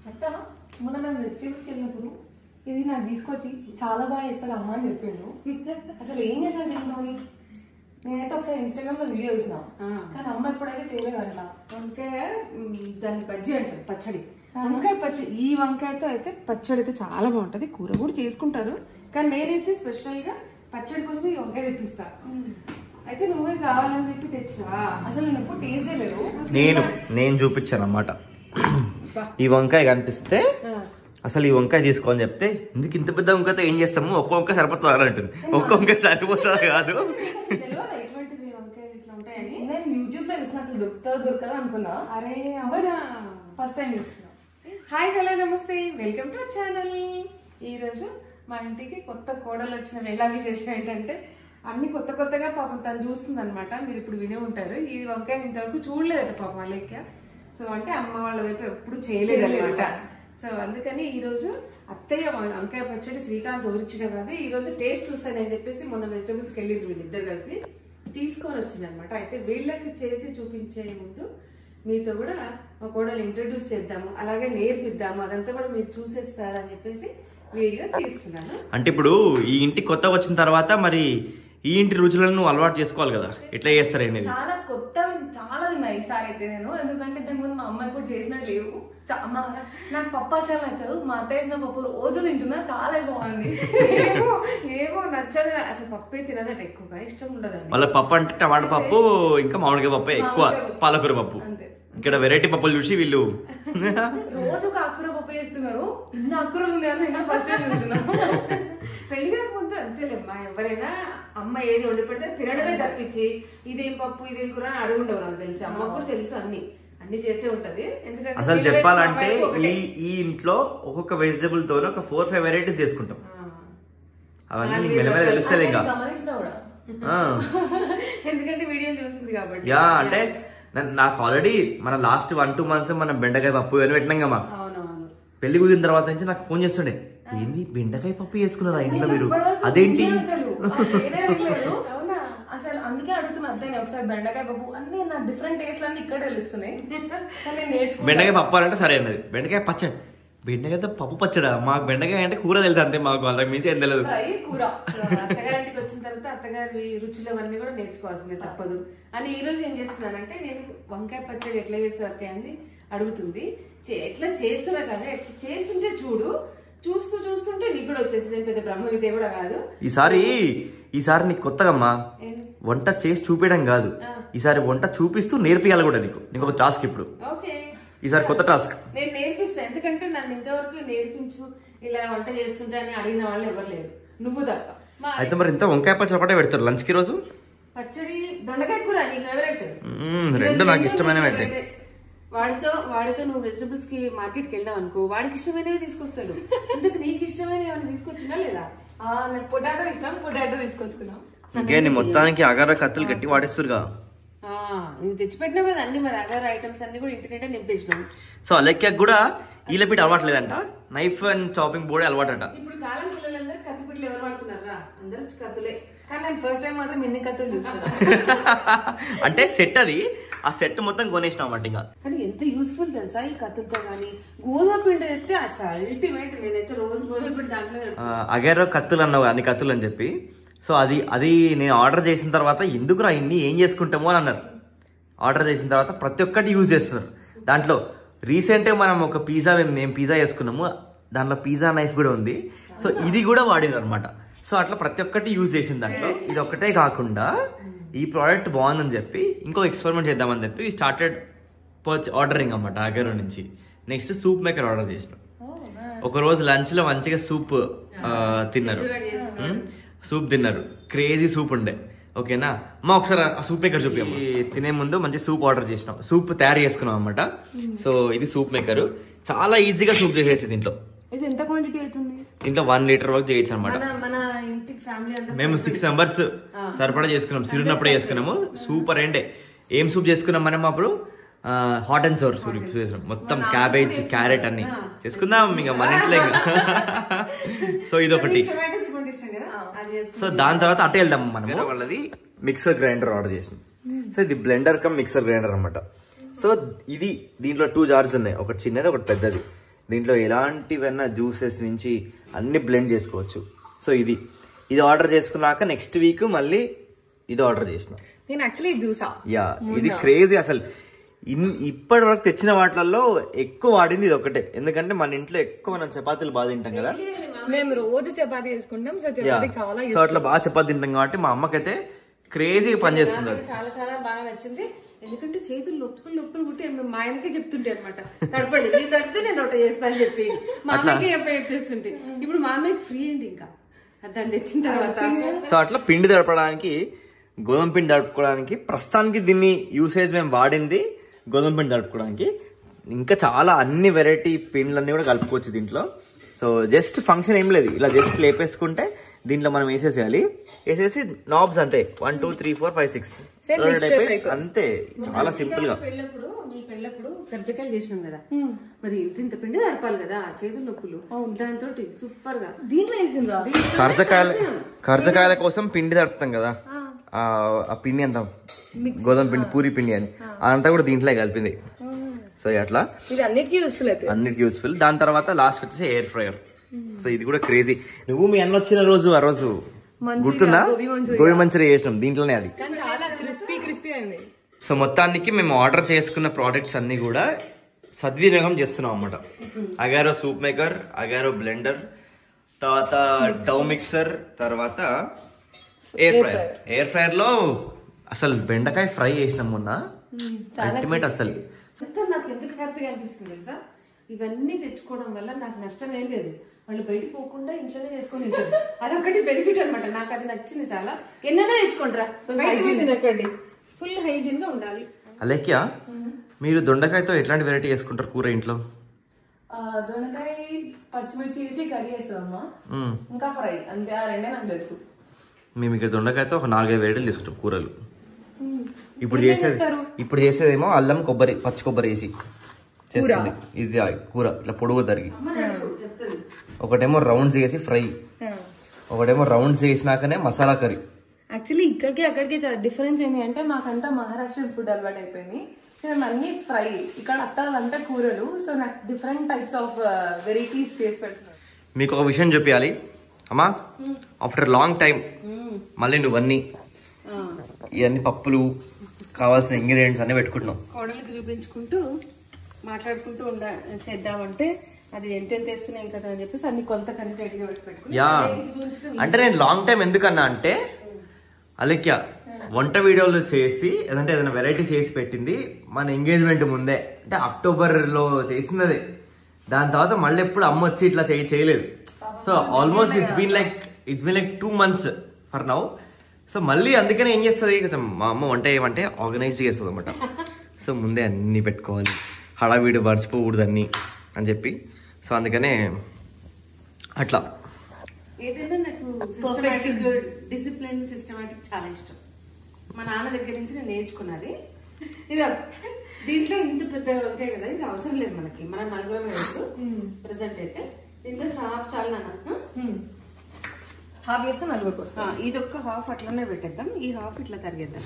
అత్త మొన్న మేము వెజిటేబుల్స్కి వెళ్ళినప్పుడు ఇది నాకు తీసుకొచ్చి చాలా బాగా చేస్తుంది అమ్మ అని చెప్పిండు అసలు ఏం చేశాను తింటాను నేనైతే ఒకసారి ఇన్స్టాగ్రామ్ లో వీడియో చూసిన కానీ అమ్మ ఎప్పుడైతే చేయలేదు అట్లా వంకాయ మ్, దాన్ని బజ్జీ అంటారు పచ్చడి వంకాయ పచ్చడి ఈ వంకాయతో అయితే పచ్చడి అయితే చాలా బాగుంటది కూర కూడా చేసుకుంటారు కానీ నేనైతే స్పెషల్ గా పచ్చడి కోసం ఈ వంకాయ తెప్పిస్తా అయితే నువ్వే కావాలని చెప్పి తెచ్చినా అసలు నేను ఎప్పుడు టేస్ట్ చేయలేదు నేను నేను చూపించాను అన్నమాట ఈ వంకాయ కనిపిస్తే అసలు ఈ వంకాయ తీసుకోని చెప్తే ఎందుకు ఇంత పెద్ద వంకాయతో ఏం చేస్తాము ఒక్క వంకాయ సరిపోతుంది అని అంటుంది ఒక్క వంకాయ సరిపోతుందా కాదు తెలియదా ఎటువంటిది వంకాయలు ఇట్లా ఉంటాయని నేను యూట్యూబ్ లో చూసిన అసలు దొరుకుతుందో దొరకదా అనుకున్నా అరే అవునా ఫస్ట్ టైం చూస్తున్నా hi hello namaste welcome to channel ఈరోజు మా ఇంటికి కొత్త కోడలు వచ్చిన వేళ విశేషం ఏంటంటే అన్ని కొత్త కొత్తగా పాపం తను చూస్తుంది అనమాట మీరు ఇప్పుడు వినే ఉంటారు ఈ వంకాయ ఇంతవరకు చూడలేదట పాపం అలెక్క సో అంటే అమ్మ వాళ్ళ వైపు ఎప్పుడు చేయలేదు అనమాట సో అందుకని ఈ రోజు అత్తయ్య వం- వంకాయ పచ్చడి శ్రీకాంత్ ఊరిచ్చిన కదా ఈ రోజు టేస్ట్ చూస్తానని చెప్పేసి మొన్న వెజిటబుల్స్కి వెళ్ళిండ్రు వీళ్ళిద్దరు కలిసి తీసుకొని వచ్చింది అనమాట అయితే వీళ్ళకి చేసి చూపించే ముందు మీతో కూడా మా కోడలు ఇంట్రడ్యూస్ చేద్దాము అలాగే నేర్పిద్దాము అదంతా కూడా మీరు చూసేస్తారని చెప్పేసి వీడియో తీస్తున్నాను అంటే ఇప్పుడు ఈ ఇంటికి కొత్త వచ్చిన తర్వాత మరి ఈ ఇంటి రుచులను నువ్వు అలవాటు చేసుకోవాలి కదా ఎట్లా చేస్తారు అనేది చాలా కొత్త చాలా తిన్నా ఈసారి అయితే నేను ఎందుకంటే ఇంతకు ముందు మా అమ్మ ఎప్పుడు చేసినా లేవు చా- మా నాకు పప్పు అసలు నచ్చదు మా అత్త చేసిన పప్పు రోజు తింటున్నా చాలా బాగుంది ఏమో ఏమో నచ్చదు అసలు పప్పే తినదట ఎక్కువగా ఇష్టం ఉండదండి మళ్ళీ పప్పు అంటే టమాటా పప్పు ఇంకా మామిడికాయ పప్పు ఎక్కువ మామిడికాయ పప్పు. పాలకూర పప్పు అంతే. ఇక్కడ వెరైటీ పప్పులు చూసి వీళ్ళు రోజు ఒక ఆకుర పప్పు చేస్తున్నారు ఇన్ని ఆకురలు ఉన్నాయని నేను ఫస్ట్ టైం చూస్తున్నా పెళ్లి కాకముందు అంతేలేమ్మా ఎవరైనా అమ్మ ఏది వండి పెడితే తినడమే తప్పించి ఇదేం పప్పు ఇదేం కూర అని అడుగుండవు నాకు తెలిసి అమ్మకు కూడా తెలుసు అన్ని అన్ని చేసే ఉంటది ఎందుకంటే అసలు వీళ్ళ చెప్పాలంటే అమ్మాయికి ఒకటే. ఈ ఈ ఇంట్లో ఒక్కొక్క వెజిటబుల్ తో ఒక ఫోర్ ఫైవ్ వెరైటీస్ చేసుకుంటాం ఆ. అవన్నీ నీకు మెల్లమెల్ల తెలుస్తుంది ఇంకా గమనించిన కూడా ఆ. ఎందుకంటే వీడియో చూసింది కాబట్టి యా అంటే నా- నాకు ఆల్రెడీ మన లాస్ట్ వన్ టూ మంత్స్ మనం బెండకాయ పప్పు అని పెట్టినాం కదా అవునవును పెళ్లి కుదిరిన తర్వాత నుంచి నాకు ఫోన్ చేస్తుండే ఏంది బెండకాయ పప్పు చేసుకున్నారా ఇంట్లో మీరు ఇప్పటివరకు అదేంటి తినలేదు అసలు ఆ పేరే తెలియలేదు. అవునా అసలు అందుకే అడుగుతున్నా అత్తయ్య ఒకసారి బెండకాయ పప్పు అన్ని నా డిఫరెంట్ టేస్ట్ అన్ని ఇక్కడ తెలుస్తున్నాయి కానీ నేను నేర్చుకున్నా బెండకాయ పప్పు అంటే సరే అన్నది బెండకాయ పచ్చడి బెండకాయతో పప్పు పచ్చడా మాకు బెండకాయ అంటే కూర తెలుసు అంతే మాకు వాళ్ళకి మించి ఏం తెలియదు ఫ్రై కూర అత్తగారింటికి వచ్చిన తర్వాత అత్తగారి రుచులు అవన్నీ కూడా నేర్చుకోవాల్సిందే తప్పదు అని ఈ రోజు ఏం చేస్తున్నానంటే నేను వంకాయ పచ్చడి ఎట్లా చేస్తారు అత్తయ్య అని అడుగుతుంది చే- ఎట్లా చేస్తున్నా కదా ఎట్లా చేస్తుంటే చూడు చూస్తూ చూస్తుంటే నీకు కూడా వచ్చేసింది ఏం పెద్ద బ్రహ్మ విద్య కూడా కాదు ఈసారి ఈసారి నీకు కొత్తగమ్మా ఏంది? వంట చేసి చూపించడం కాదు ఈసారి వంట చూపిస్తూ నేర్పియాలి కూడా నీకు నీకు ఒక టాస్క్ ఇప్పుడు ఓకే ఈసారి కొత్త టాస్క్ నేను నేర్పిస్తాను ఎందుకంటే నన్ను ఇంతవరకు నేర్పించు ఇలా వంట చేస్తుంటే అని అడిగిన వాళ్ళు ఎవరు లేరు నువ్వు తప్ప మా అయితే మరి ఇంత వంకాయ పచ్చడి ఒకటే పెడతారు లంచ్ కి రోజు పచ్చడి దొండకాయ కూర నీ ఫేవరెట్ మ్మ్, రెండు నాకు ఇష్టమైనవి అయితే వాడితో వాడితో నువ్వు వెజిటబుల్స్ కి మార్కెట్ కి వెళ్ళావు అనుకో వాడికి ఇష్టమైనవి తీసుకొస్తాడు అందుకు నీకు ఇష్టమైనవి ఏమైనా తీసుకొచ్చినా లేదా ఆ, నాకు పొటాటో ఇష్టం పొటాటో తీసుకొచ్చుకున్నాం ఇంకేంటి మొత్తానికి అగార కత్తులు కట్టి వాడేస్తురుగా ఆ, నువ్వు తెచ్చిపెట్టినావు కదా అన్ని మరి అగర్ ఐటమ్స్ అన్ని కూడా ఇంటి నిండా నింపేసినావు సో అలెక్కి కూడా ఈలపీట అలవాట్లేదంట నైఫ్ అండ్ చాపింగ్ బోర్డే అలవాటట ఇప్పుడు కాలం పిల్లలందరూ కత్తిపిట్లు ఎవరు వాడుతున్నారా అందరూ కత్తులే కానీ నేను ఫస్ట్ టైం మాత్రం ఎన్ని కథలు చూస్తున్నా అంటే సెట్ అది ఆ సెట్ మొత్తం కొనేసినాం అన్నమాట ఇంకా కానీ ఎంత యూస్ఫుల్ తెలుసా ఈ కత్తులతో కానీ గోధుమ పిండి అయితే అసలు అల్టిమేట్ నేనైతే రోజు గోధుమ పిండి దాంట్లో ఆ, అగేరో కత్తులు అన్నావు అన్ని కత్తులు అని చెప్పి సో అది అది నేను ఆర్డర్ చేసిన తర్వాత ఎందుకురా ఇన్ని ఏం చేసుకుంటామో అని అన్నారు ఆర్డర్ చేసిన తర్వాత ప్రతి ఒక్కటి యూజ్ చేస్తున్నారు దాంట్లో రీసెంట్గా మనం ఒక పిజ్జా మేము మేము పిజ్జా చేసుకున్నాము దాంట్లో పిజ్జా నైఫ్ కూడా ఉంది సో ఇది కూడా వాడినారు అనమాట సో అట్లా ప్రతి ఒక్కటి యూజ్ చేసిన దాంట్లో ఇది ఒక్కటే కాకుండా ఈ ప్రోడక్ట్ బాగుందని చెప్పి ఇంకో ఎక్స్పెరిమెంట్ చేద్దామని చెప్పి స్టార్టెడ్ పర్చ్ ఆర్డరింగ్ అన్నమాట అగేరో నుంచి నెక్స్ట్ సూప్ మేకర్ ఆర్డర్ చేసినాం ఒక రోజు లంచ్ లో మంచిగా సూప్ ఆ, తిన్నారు మ్మ్? సూప్ తిన్నారు క్రేజీ సూప్ ఉండే ఓకేనా మా ఒకసారి ఆ సూప్ మేకర్ చూపి తినే ముందు మంచి సూప్ ఆర్డర్ చేసినాం సూప్ తయారు చేసుకున్నాం అనమాట సో ఇది సూప్ మేకర్ చాలా ఈజీగా సూప్ చేసేయచ్చు దీంట్లో ఇది ఎంత క్వాంటిటీ అవుతుంది దీంట్లో వన్ లీటర్ వరకు చేయొచ్చు అనమాట మన మన ఇంటికి ఫ్యామిలీ అంతా మేము సిక్స్ మెంబర్స్ సరిపడా చేసుకున్నాం సిరున్నప్పుడే చేసుకున్నాము సూపర్ ఎండే ఏం సూప్ చేసుకున్నాం మనం అప్పుడు హాట్ అండ్ సోర్ సూప్ చేసినాం మొత్తం క్యాబేజ్ క్యారెట్ అన్ని చేసుకుందాం ఇంకా మన ఇంట్లో ఇంకా సో ఇదొకటి టొమాటో సూప్ అంటే ఇష్టం కదా అది చేసుకుంటే సో దాని తర్వాత అటే వెళ్దాం మనం వాళ్ళది మిక్సర్ గ్రైండర్ ఆర్డర్ చేసినాం సో ఇది బ్లెండర్ కమ్ మిక్సర్ గ్రైండర్ అన్నమాట సో ఇది దీంట్లో టూ జార్స్ ఉన్నాయి ఒకటి చిన్నది ఒకటి పెద్దది దీంట్లో ఎలాంటివన్నా జ్యూసెస్ నుంచి అన్ని బ్లెండ్ చేసుకోవచ్చు సో ఇది ఇది ఆర్డర్ చేసుకున్నాక నెక్స్ట్ వీక్ మళ్ళీ ఇది ఆర్డర్ చేసిన నేను యాక్చువల్లీ చూసా యా ఇది క్రేజీ అసలు ఇన్ ఇప్పటి వరకు తెచ్చిన వాటిలలో ఎక్కువ వాడింది ఇది ఒకటే ఎందుకంటే మన ఇంట్లో ఎక్కువ మనం చపాతీలు బాగా తింటాం కదా మేము రోజు చపాతీ చేసుకుంటాం సో యా చపాతీ చాలా సో అట్లా బాగా చపాతీ తింటాం కాబట్టి మా అమ్మకైతే క్రేజీ పనిచేస్తుంది అది చాలా చాలా బాగా నచ్చింది ఎందుకంటే చేతులు నొప్పులు నొప్పులు పుట్టి మేము మా ఆయనకే చెప్తుంటే అనమాట తడపండి నేను తడితే నేను ఒకటి చేస్తా అని చెప్పి మా అమ్మకి చెప్పి చెప్పేస్తుంటే ఇప్పుడు మా అమ్మకి ఫ్రీ అండి ఇంకా దాన్ని తెచ్చిన తర్వాత సో అట్లా పిండి తడపడానికి గోధుమ పిండి తడుపుకోవడానికి ప్రస్తుతానికి దీన్ని యూసేజ్ మేము వాడింది గోధుమ పిండి తడుపుకోవడానికి ఇంకా చాలా అన్ని వెరైటీ పిండ్లన్నీ కూడా కలుపుకోవచ్చు దీంట్లో సో జస్ట్ ఫంక్షన్ ఏం లేదు ఇలా జస్ట్ లేపేసుకుంటే దీంట్లో మనం వేసేసేయాలి వేసేసి నాబ్స్ అంతే one two three four five six Same mix అయిపోయి. అంతే చాలా సింపుల్ గా పెళ్ళప్పుడు మీ పెళ్ళప్పుడు కర్జకాయలు చేసినాం కదా మరి ఇంత ఇంత పిండి తడపాలి కదా చేతులు నొప్పులు దాంతో సూపర్ గా దీంట్లో వేసిండ్రా కర్జకాయల కర్జకాయల కోసం పిండి తడుపుతాం కదా ఆ ఆ పిండి అంతా గోధుమ పిండి పూరి పిండి అని అదంతా కూడా దీంట్లో కలిపింది సో అట్లా ఇది అన్నిటికీ యూస్ఫుల్ అయితే అన్నిటికి యూస్ఫుల్ దాని తర్వాత లాస్ట్ వచ్చేసి ఎయిర్ ఫ్రైయర్ సో ఇది కూడా క్రేజీ నువ్వు మీ అన్న వచ్చిన రోజు ఆ రోజు మంచూరియా, గుర్తుందా గోబీ మంచూరియా. గోబీ మంచూరియా చేసినాం దీంట్లోనే అది కానీ చాలా క్రిస్పీ క్రిస్పీ అయింది సో మొత్తానికి మేము ఆర్డర్ చేసుకున్న ప్రోడక్ట్స్ అన్ని కూడా సద్వినియోగం చేస్తున్నాం అన్నమాట Agaro soup maker Agaro blender తర్వాత డౌ మిక్సర్ తర్వాత ఎయిర్ ఫ్రైయర్ ఎయిర్ ఫ్రైయర్ లో అసలు బెండకాయ ఫ్రై చేసినాం మొన్న అల్టిమేట్ అసలు అంతా నాకు ఎందుకు హ్యాపీగా అనిపిస్తుంది తెలుసా ఇవన్నీ తెచ్చుకోవడం వల్ల నాకు నష్టం ఏం లేదు వాళ్ళు బయటికి పోకుండా ఇంట్లోనే చేసుకొని తింటారు అదొకటి బెనిఫిట్ అన్నమాట నాకు అది నచ్చింది చాలా ఎన్నైనా తెచ్చుకుంటారా బయట తినకండి ఫుల్ హైజీన్ గా ఉండాలి అలేఖ్య మీరు దొండకాయతో ఎట్లాంటి వెరైటీ చేసుకుంటారు కూర ఇంట్లో ఆ, దొండకాయ పచ్చిమిర్చి వేసి కర్రీ వేస్తామమ్మా మ్మ్. ఇంకా ఫ్రై అంతే ఆ రెండే నాకు తెలుసు మేము ఇక్కడ దొండకాయతో ఒక నాలుగైదు వెరైటీలు తీసుకుంటాం కూరలు ఇప్పుడు చేసేది ఇప్పుడు చేసేదేమో అల్లం కొబ్బరి పచ్చి కొబ్బరి వేసి చేస్తుంది ఇది ఆ కూర ఇట్లా పొడుగు తరిగి ఒకటేమో రౌండ్స్ వేసి ఫ్రై ఒకటేమో రౌండ్స్ వేసినాకనే మసాలా కర్రీ యాక్చువల్లీ ఇక్కడికి అక్కడికి డిఫరెన్స్ ఏంటి అంటే మాకంతా మహారాష్ట్రన్ ఫుడ్ అలవాటు అయిపోయింది సో మేము అన్ని ఫ్రై ఇక్కడ అత్తాలంతా కూరలు సో నాకు డిఫరెంట్ టైప్స్ ఆఫ్ వెరైటీస్ చేసి పెడుతున్నాను మీకు ఒక విషయం చెప్పాలి అమ్మా ఆఫ్టర్ లాంగ్ టైం మళ్ళీ నువ్వన్నీ ఇవన్నీ పప్పులు కావాల్సిన ఇంగ్రీడియంట్స్ అన్ని పెట్టుకుంటున్నావు కోడలికి చూపించుకుంటూ మాట్లాడుకుంటూ ఉండ చేద్దామంటే అది ఎంతెంత వేస్తున్నాయి కదా అని చెప్పేసి అన్ని కొంత కనుక రెడీగా పెట్టి పెట్టుకుని యా అంటే నేను లాంగ్ టైం ఎందుకన్నా అంటే అలెక్య వంట వీడియోలు చేసి ఏదంటే ఏదైనా వెరైటీ చేసి పెట్టింది మన ఎంగేజ్మెంట్ ముందే అంటే అక్టోబర్ లో చేసినదే దాని తర్వాత మళ్ళీ ఎప్పుడు అమ్మ వచ్చి ఇట్లా చేయ చేయలేదు so almost it's been like it's been like two months for now so మళ్ళీ అందుకనే ఏం చేస్తుంది కొంచెం మా అమ్మ వంట ఏమంటే ఆర్గనైజ్ చేస్తుంది అనమాట సో ముందే అన్ని పెట్టుకోవాలి హడావిడి మర్చిపోకూడదు అన్ని అని చెప్పి సో అందుకనే అట్లా ఏదైనా నాకు సిస్టమాటిక్ డిసిప్లిన్ సిస్టమాటిక్ చాలా ఇష్టం మా నాన్న దగ్గర నుంచి నేను నేర్చుకున్నది ఇది దీంట్లో ఇంత పెద్ద వంకాయ కదా ఇది అవసరం లేదు మనకి మన నలుగురమే వేస్తూ ప్రజెంట్ అయితే దీంట్లో హాఫ్ చాలా నాన్న హాఫ్ చేస్తే నలుగురు కోసం ఆ, ఇది ఒక్క హాఫ్ అట్లనే పెట్టేద్దాం ఈ హాఫ్ ఇట్లా తరిగేద్దాం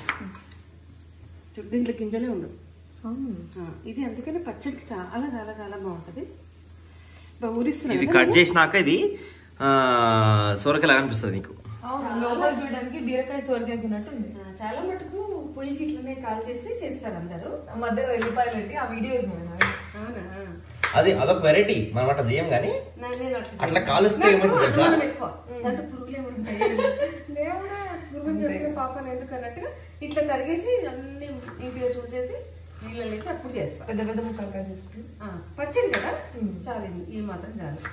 చూడు దీంట్లో గింజలే ఉండవు ఆ, ఇది అందుకని పచ్చడికి చాలా చాలా చాలా బాగుంటది బాగా ఊరిస్తున్నాయి ఇది కట్ చేసినాక ఇది ఆ, సొరకాయలాగా అనిపిస్తుంది నీకు లోపల చూడడానికి బీరకాయ సోరకాయ తిన్నట్టు ఉంది ఆ, చాలా మటుకు పొయ్యికి ఇట్లనే కాల్ చేసి చేస్తారు అందరూ మధ్య వెళ్ళిపాయలు పెట్టి ఆ వీడియోస్ అవునా అది అదొక వెరైటీ మనం అట్లా చేయం కానీ నా- నేను అట్లా అట్లా కాలుస్తే ఏమవుతుంది తెలుసా అనుమానం ఎక్కువ. దాంట్లో పురుగులు ఏమి ఉంటాయి దేవుడా, పురుగులు దొరికిన పాపని ఎందుకు అన్నట్టుగా ఇట్లా తరిగేసి అన్ని నీట్గా చూసేసి నీళ్ళు వేసి అప్పుడు చేస్తా పెద్ద పెద్ద ముక్కలు కట్ చేసుకుని ఆ, పచ్చడి కదా చాలు ఇది. ఈ మాత్రం చాలు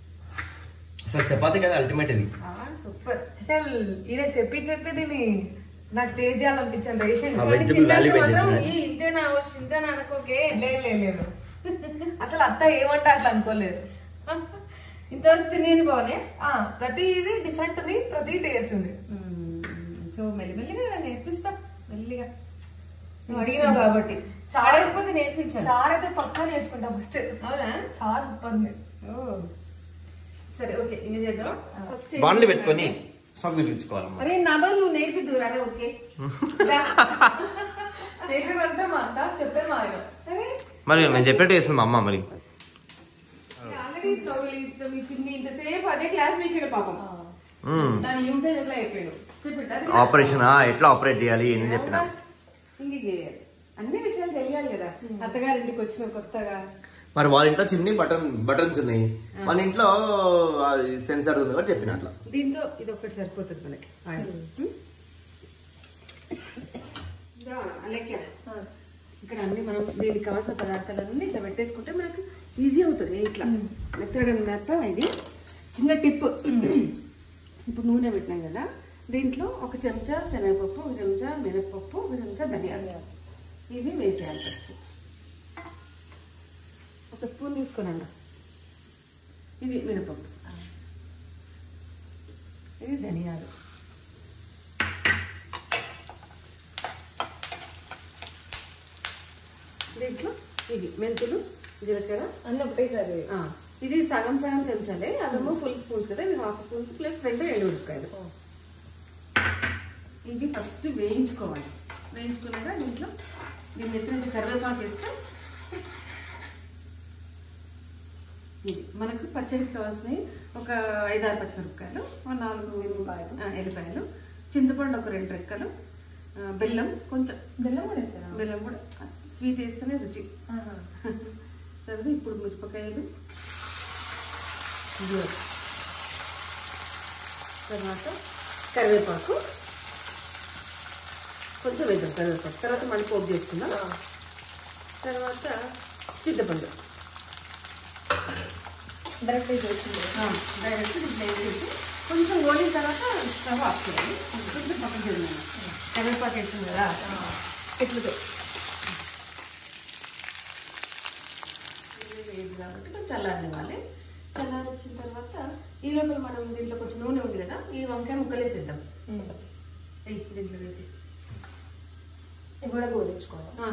అసలు చపాతీ కదా అల్టిమేట్ ఇది ఆ, సూపర్ అసలు ఈయన చెప్పి చెప్పి దీన్ని నాకు టేస్ట్ చేయాలనిపించాను రేషన్ ఆ వెజిటబుల్ వాల్యూ మాత్రం పెంచేసిన ఈ ఇంతేనా ఇంతేనా అనుకోకే లేదు లేదు లేదు అసలు అత్త ఏమంటే అట్లా అనుకోలేదు ఇంతవరకు తినేది బాగునే ఆ, ప్రతి ఇది డిఫరెంట్ ఉంది ప్రతి టేస్ట్ ఉంది సో మెల్లిమెల్లిగా నేర్పిస్తా మెల్లిగా నువ్వు అడిగినావు కాబట్టి చాడకపోతే నేర్పించాను సార్ అయితే పక్కా నేర్చుకుంటా ఫస్ట్ అవునా చాలా సూపర్ ఉంది ఓ సరే ఓకే ఇంకా చేద్దాం ఫస్ట్ బాండ్లు పెట్టుకొని స్టాక్ పిలిపించుకోవాలమ్మా అరే నా బదులు నువ్వు నేర్పిద్దు అరే ఓకే చేసేదంటే మా అంట చెప్పే మా ఆయన అరే మరి నేను చెప్పినట్టు చేస్తుంది మా అమ్మ మరి ఒకటి స్టవ్ వెలిగించడం ఈ చిన్ని ఇంతసేపు అదే క్లాస్ వీకెడ్ పాపం మ్మ్. దాని యూసేజ్ ఎట్లా అయిపోయాడు చెప్పిట్టు ఆపరేషన్ ఆ, ఎట్లా ఆపరేట్ చేయాలి అని చెప్పిన ఇంక చేయాలి అన్ని విషయాలు తెలియాలి కదా అత్తగారింటికి వచ్చిన కొత్తగా మరి వాళ్ళ ఇంట్లో చిన్ని బటన్ బటన్స్ ఉన్నాయి మన ఇంట్లో సెన్సార్ ఉంది కాబట్టి చెప్పిన అట్లా దీంతో ఇది ఒకటి సరిపోతుంది మనకి ఆయిల్ ఉం? ఇదా, అలెక్క ఇక్కడ అన్ని మనం దీనికి కావాల్సిన పదార్థాలన్నీ ఇట్లా పెట్టేసుకుంటే మనకు ఈజీ అవుతుంది ఇట్లా మెత్తడం మెత్త ఇది చిన్న టిప్ ఇప్పుడు నూనె పెట్టినాం కదా దీంట్లో ఒక చెంచా శనగపప్పు ఒక చెంచా మినపప్పు ఒక చెంచా ధనియాలు ఇవి వేసేయాలి ఫస్ట్ ఒక స్పూన్ తీసుకున్నాను ఇది మినపప్పు ఇది ధనియాలు దీంట్లో ఇది మెంతులు జీలకర్ర అన్ని ఒకటేసారి ఆ, ఇది సగం సగం చెంచాలే అవేమో ఫుల్ స్పూన్స్ కదా ఇవి హాఫ్ స్పూన్స్ ప్లస్ రెండు ఎండుమిరపకాయలు ఇవి ఫస్ట్ వేయించుకోవాలి వేయించుకున్నాక దీంట్లో దీని ఎత్తున నుంచి కరివేపాకు వేస్తే ఇది మనకు పచ్చడికి కావాల్సినవి ఒక ఐదారు పచ్చిమిరపకాయలు ఒక నాలుగు ఎల్లిపాయలు ఎల్లిపాయలు చింతపండు ఒక రెండు రెక్కలు ఆ, బెల్లం కొంచెం బెల్లం కూడా వేస్తారా బెల్లం కూడా స్వీట్ వేస్తేనే రుచి ఆహా. సరే ఇప్పుడు మిరపకాయలు ఇదిగో. తర్వాత కరివేపాకు కొంచెం వేద్దాం కరివేపాకు తర్వాత మళ్ళీ పోపు చేసుకుందాం తర్వాత చింతపండు డైరెక్ట్ వేసేస్తుంది డైరెక్ట్ దీంట్లో వేసేసి కొంచెం గోలిన తర్వాత స్టవ్ ఆఫ్ చేయాలి కొంచెం పక్కన చేద్దాం కరివేపాకు వేసింది కదా ఎట్లుతో ఇది వేడి కాబట్టి కొంచెం చల్లారనివ్వాలి చల్లారి వచ్చిన తర్వాత ఈ లోపల మనం దీంట్లో కొంచెం నూనె ఉంది కదా ఈ వంకాయ ముక్కలు వేసేద్దాం ఎయ్, దీంట్లో వేసి ఇవి కూడా గోలించుకోవాలి ఆ.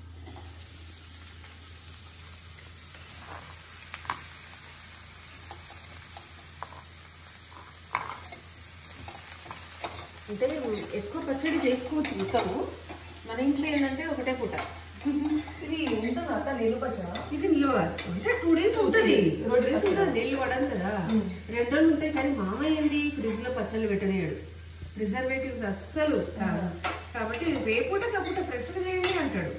అంటే ఎక్కువ పచ్చడి చేసుకోవచ్చు మొత్తము మన ఇంట్లో ఏంటంటే ఒకటే పూట ఇది ఉంటుందా అక్క నీళ్ళు పచ్చడా ఇది నిల్వ కాదు. అంటే టూ డేస్ ఉంటుంది టూ డేస్ ఉంటుంది నీళ్ళు పడదు కదా రెండు రోజులు ఉంటాయి కానీ మామయ్య ఏంటి ఫ్రిడ్జ్ లో పచ్చళ్ళు పెట్టనేయడు ప్రిజర్వేటివ్స్ అస్సలు కాదు. కాబట్టి ఇది రేపూట కప్పుట ఫ్రెష్ గా చేయండి అంటాడు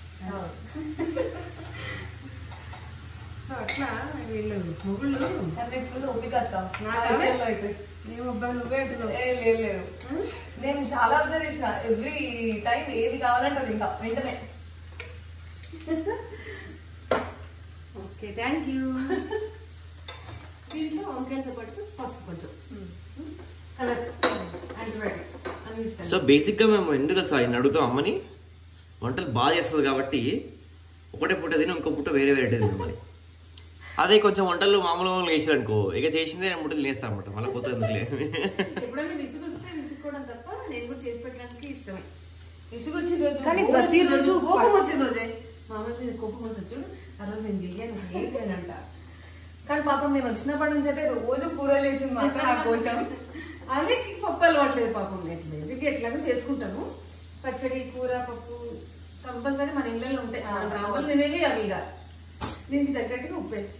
సో అట్లా వీళ్ళు మొగుళ్ళు అంటే ఫుల్ ఓపిక అక్క నా నాకా? విషయంలో అయితే ఏమబ్బా నువ్వే అంటున్నావు ఏ లేదు లేదు నేను చాలా అబ్జర్వ్ చేసిన ఎవ్రీ టైం ఏది కావాలంటే ఇంకా వెంటనే ఓకే థ్యాంక్ యూ దీంట్లో వంకాయలతో పాటు పసుపు కొంచెం కలర్ యాంటీబయాటిక్ అన్ని సో బేసిక్గా మేము ఎందుకు అసలు ఆయన అడుగుతాం అమ్మని వంటలు బాగా చేస్తుంది కాబట్టి ఒకటే పుట్ట తిని ఇంకో పుట్ట వేరే వేరే తిని మరి అదే కొంచెం వంటలు మామూలు మామూలు వేసారు అనుకో ఇక చేసిందే నేను ముట్టలు వేస్తాను అనమాట మళ్ళీ కొత్త ఎందుకులే ఎప్పుడైనా విసుగు వస్తే విసుక్కోవడం తప్ప నేను కూడా చేసి పెట్టడానికి ఇష్టమే విసుగు వచ్చిన రోజు కానీ బోర్ వచ్చిన ప్రతిరోజు రోజు కోపం వచ్చిన రోజే మా అమ్మ మీద కోపం వస్తుంది చూడు ఆ రోజు నేను చెయ్యాను ఏంటి అని అంట కానీ పాపం నేను వచ్చినప్పటి నుంచి అయితే రోజు కూరలు వేసింది మా అక్క నా కోసం అదే పప్పు అలవాట్లేదు పాపం నేను బేసిక్గా ఎట్లాగో చేసుకుంటాను పచ్చడి కూర పప్పు కంపల్సరీ మన ఇళ్ళల్లో ఉంటాయి రావాలి తినేవి అవి ఇక దీనికి తగ్గట్టుగా ఉప్పు వేసి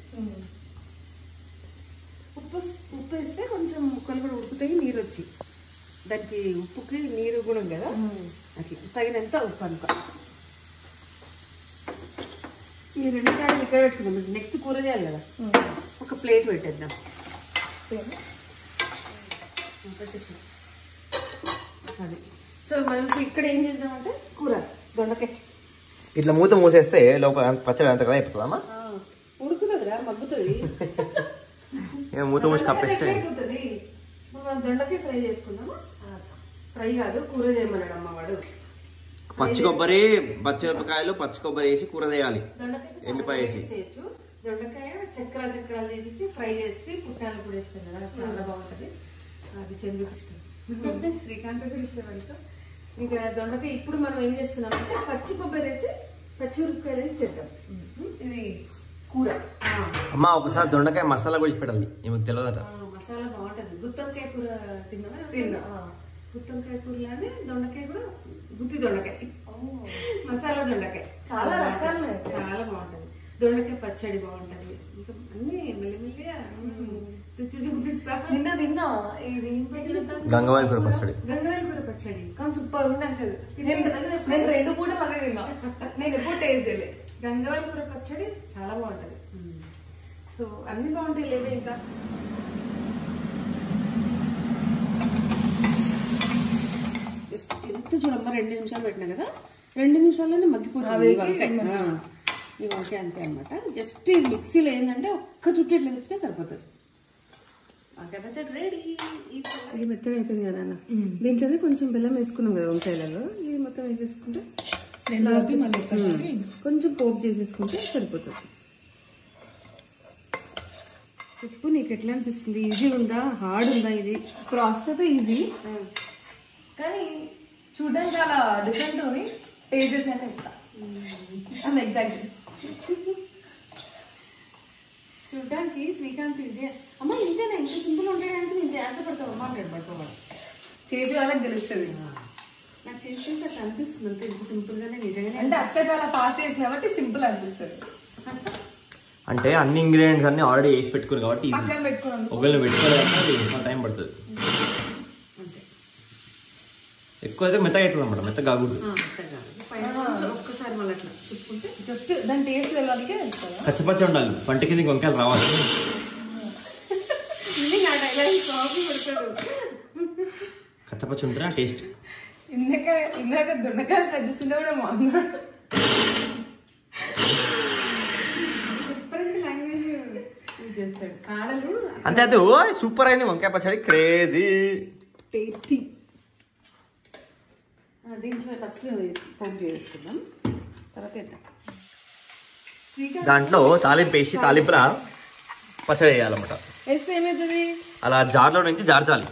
ఉప్పు ఉప్పు వేస్తే కొంచెం ముక్కలు కూడా ఉడుకుతాయి నీరు వచ్చి దానికి ఉప్పుకి నీరు గుణం కదా అట్లా తగినంత ఉప్పు అనుకో ఈ రెండు కాయలు ఇక్కడ పెట్టుకుందాం నెక్స్ట్ కూర చేయాలి కదా ఒక ప్లేట్ పెట్టేద్దాం పెట్టేసి అది సో మనం ఇక్కడ ఏం చేద్దామంటే కూర దొండకాయ ఇట్లా మూత మూసేస్తే లోపల అంత పచ్చడి అంత కదా అయిపోతుందమ్మా ఉడుకుతుందిరా మగ్గుతుంది ఇక మూత మూసి కప్పేస్తే అయిపోతుంది మనం దొండకాయ ఫ్రై చేసుకుందామా ఫ్రై కాదు కూర చేయమన్నాడు అమ్మ వాడు పచ్చి కొబ్బరి పచ్చిమిరపకాయలు పచ్చి కొబ్బరి వేసి కూర చేయాలి దొండకాయ ఎల్లిపాయ వేసి చేయొచ్చు దొండకాయ చక్కెర చక్రాలు చేసేసి ఫ్రై చేసి పుట్నాలు కూడా వేస్తాం కదా చాలా బాగుంటది అది చంద్రుకి ఇష్టం శ్రీకాంత్ కూడా ఇష్టం అనుకో ఇంకా దొండకాయ ఇప్పుడు మనం ఏం చేస్తున్నాం అంటే పచ్చి కొబ్బరి వేసి పచ్చిమిరపకాయలు వేసి చేద్దాం ఇది కూర ఆ, అమ్మ ఒకసారి దొండకాయ మసాలా కూడా పెట్టాలి ఏమో తెలియదట ఆ, మసాలా బాగుంటది గుత్తొంకాయ కూర తిన్నావా తిన్నా గుత్తొంకాయ కూరలానే దొండకాయ కూడా గుత్తి దొండకాయ మసాలా దొండకాయ చాలా రకాలు ఉన్నాయి. చాలా బాగుంటది దొండకాయ పచ్చడి బాగుంటది ఇంకా అన్ని మెల్లి గట్టిగా మ్మ్. రుచి చూపిస్తా నిన్న తిన్నా ఇది ఏం పచ్చడి గంగవారి కూర పచ్చడి గంగవేల కూర పచ్చడి కానీ సూపర్ ఉండే అసలు నేను నేను రెండు పూటలు అదే తిన్నా నేను ఎప్పుడు టేస్ట్ చేయలేదు గంగవేల కూర పచ్చడి చాలా బాగుంటది సో అన్ని బాగుంటాయి లేవే ఇంకా జస్ట్ ఎంత చూడమ్మా రెండు నిమిషాలు పెట్టినా కదా రెండు నిమిషాల్లోనే మగ్గిపోతుంది ఈ వంకాయ ఆ, ఈ వంకాయ అంతే అనమాట జస్ట్ ఇది మిక్సీలో ఏంటంటే ఒక్క చుట్టూ ఇట్లా తిప్పితే సరిపోతుంది వంకాయ పచ్చడి రెడీ ఇది మెత్తగా అయిపోయింది కదా అన్న దీంట్లోనే కొంచెం బెల్లం వేసుకున్నాం కదా వంకాయలలో ఇది మొత్తం వేసేసుకుంటే రెండు కలిపి మళ్ళీ ఒక్కసారి కొంచెం పోపు చేసేసుకుంటే సరిపోతుంది చెప్పు నీకు ఎట్లా అనిపిస్తుంది ఈజీ ఉందా హార్డ్ ఉందా ఇది ప్రాసెస్ అయితే ఈజీ కానీ చూడడానికి చాలా డిఫరెంట్ ఉంది టేస్ట్ చేసినాక చెప్తా ఐమ్ ఎగ్జాక్ట్ చూడడానికి శ్రీకాంత్ ఈజీ అమ్మ ఇంతేనా ఇంత సింపుల్ ఉండడానికి నేను ఆశపడతావు మాట్లాడు పట్టుకోవాలి చేసి వాళ్ళకి తెలుస్తుంది నాకు చేసి చేసి అట్లా అనిపిస్తుంది అంతే ఇంత సింపుల్గానే నిజంగానే అంటే అక్క చాలా ఫాస్ట్ చేసిన కాబట్టి సింపుల్ అనిపిస్తుంది అంటే అన్ని ఇంగ్రీడియంట్స్ అన్ని ఆల్రెడీ వేసి పెట్టుకురు కాబట్టి ఈజీ పక్కన పెట్టుకున్నాను ఒకవేళ పెట్టుకోవాలంటే అది కొంత టైం పడుతుంది అంతే ఎక్కువ అయితే మెత్తగా అవుతుంది అనమాట మెత్తగా కాకూడదు ఆ, మెత్తగా కాదు. పైన కొంచెం ఒక్కసారి మళ్ళీ అట్లా చూసుకుంటే జస్ట్ దాని టేస్ట్ వెళ్ళాలికే వెళ్తుందా కచ్చపచ్చ ఉండాలి పంట కింద వంకాయలు రావాలి ఇది నా డైలాగ్ కాపీ పెడతాడు కచ్చపచ్చ ఉంటే ఆ టేస్ట్ ఇందాక ఇందాక దొండకాయలు కట్టిస్తుంటే కూడా మా అన్నాడు డిఫరెంట్ లాంగ్వేజ్ యూజ్ చేస్తాడు కాడలు అంతే అది ఓ సూపర్ అయింది వంకాయ పచ్చడి క్రేజీ టేస్టీ దీంట్లో ఫస్ట్ పోపు చేసుకుందాం తర్వాత వేద్దాం శ్రీకాంత్ దాంట్లో తాలింపు వేసి తాలింపుల పచ్చడి వేయాలన్నమాట వేస్తే ఏమవుతుంది అలా జార్లో నుంచి జార్చాలి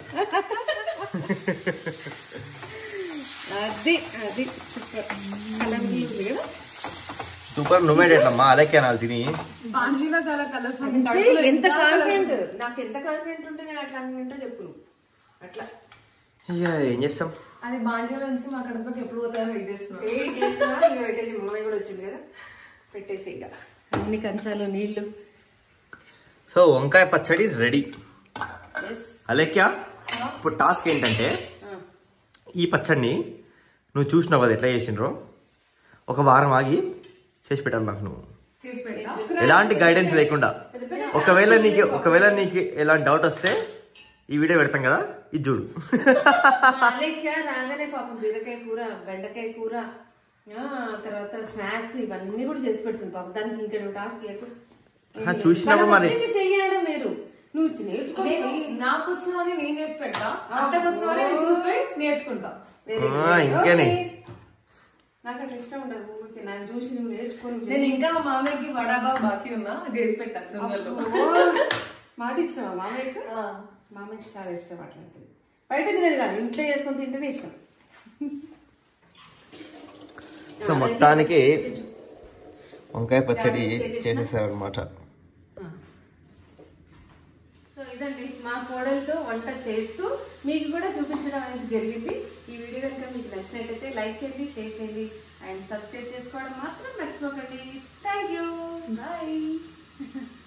అది అది సూపర్ కలర్ఫుల్ ఉంది కదా సూపర్ నువ్వే ఎట్లమ్మా అలెక్కే నాలు తిని బాండ్లీలో చాలా కలర్ఫుల్ అంటే ఎంత కాన్ఫిడెంట్ నాకు ఎంత కాన్ఫిడెంట్ ఉంటే నేను అట్లా అనుకుంటా చెప్పు నువ్వు. అట్లా ఇక ఏం చేస్తాం అది బాండ్లీలో నుంచి మా కడపకి ఎప్పుడు పోతాయో వెయిట్ చేస్తున్నాం ఏం చేస్తున్నా ఇక పెట్టేసి మామయ్య కూడా వచ్చింది కదా పెట్టేసి ఇక అన్ని కంచాలు నీళ్లు సో వంకాయ పచ్చడి రెడీ ఎస్ అలెక్యా ఇప్పుడు టాస్క్ ఏంటంటే ఈ పచ్చడిని నువ్వు చూసినావు కదా ఎట్లా చేసిండ్రో ఒక వారం ఆగి చేసి పెట్టాలి నాకు నువ్వు చేసి పెట్టా ఎలాంటి గైడెన్స్ లేకుండా ఒకవేళ నీకు ఒకవేళ నీకు ఎలాంటి డౌట్ వస్తే ఈ వీడియో పెడతాం కదా ఇది చూడు అలేఖ్య రాగానే పాపం బీరకాయ కూర బెండకాయ కూర ఆ, తర్వాత స్నాక్స్ ఇవన్నీ కూడా చేసి పెడుతుంది పాపం దానికి ఇంకా నువ్వు టాస్క్ ఆ, చూసినప్పుడు మరి- చెయ్యడం మీరు నువ్వు నేర్చుకో నేను నాకు వచ్చిన వాళ్ళని నేను చేసి పెడతా అత్తకు వచ్చిన వాళ్ళని నేను చూసిపోయి నేర్చుకుంటా ఆ, ఇంకేనే. నాకు అట్లా ఇష్టం ఉండదు ఊరికే నాకు చూసి నువ్వు నేర్చుకొని నేను ఇంకా మా మామయ్యకి వడాబా బాకీ ఉన్నా అది చేసి పెట్టాను తొందరలో మాట ఇచ్చినావా మామయ్యకు ఆ. మామయ్యకి చాలా ఇష్టం అట్లాంటివి బయట తినేది కాదు ఇంట్లో చేసుకొని తింటేనే ఇష్టం సో మొత్తానికి వంకాయ పచ్చడి చేసేసారనమాట సో ఇదండి మా కోడలతో వంట చేస్తూ మీకు కూడా చూపించడం అనేది జరిగింది ఈ వీడియో కనుక మీకు నచ్చినట్లయితే లైక్ చేయండి షేర్ చేయండి అండ్ సబ్స్క్రైబ్ చేసుకోవడం మాత్రం మర్చిపోకండి థ్యాంక్ యూ బాయ్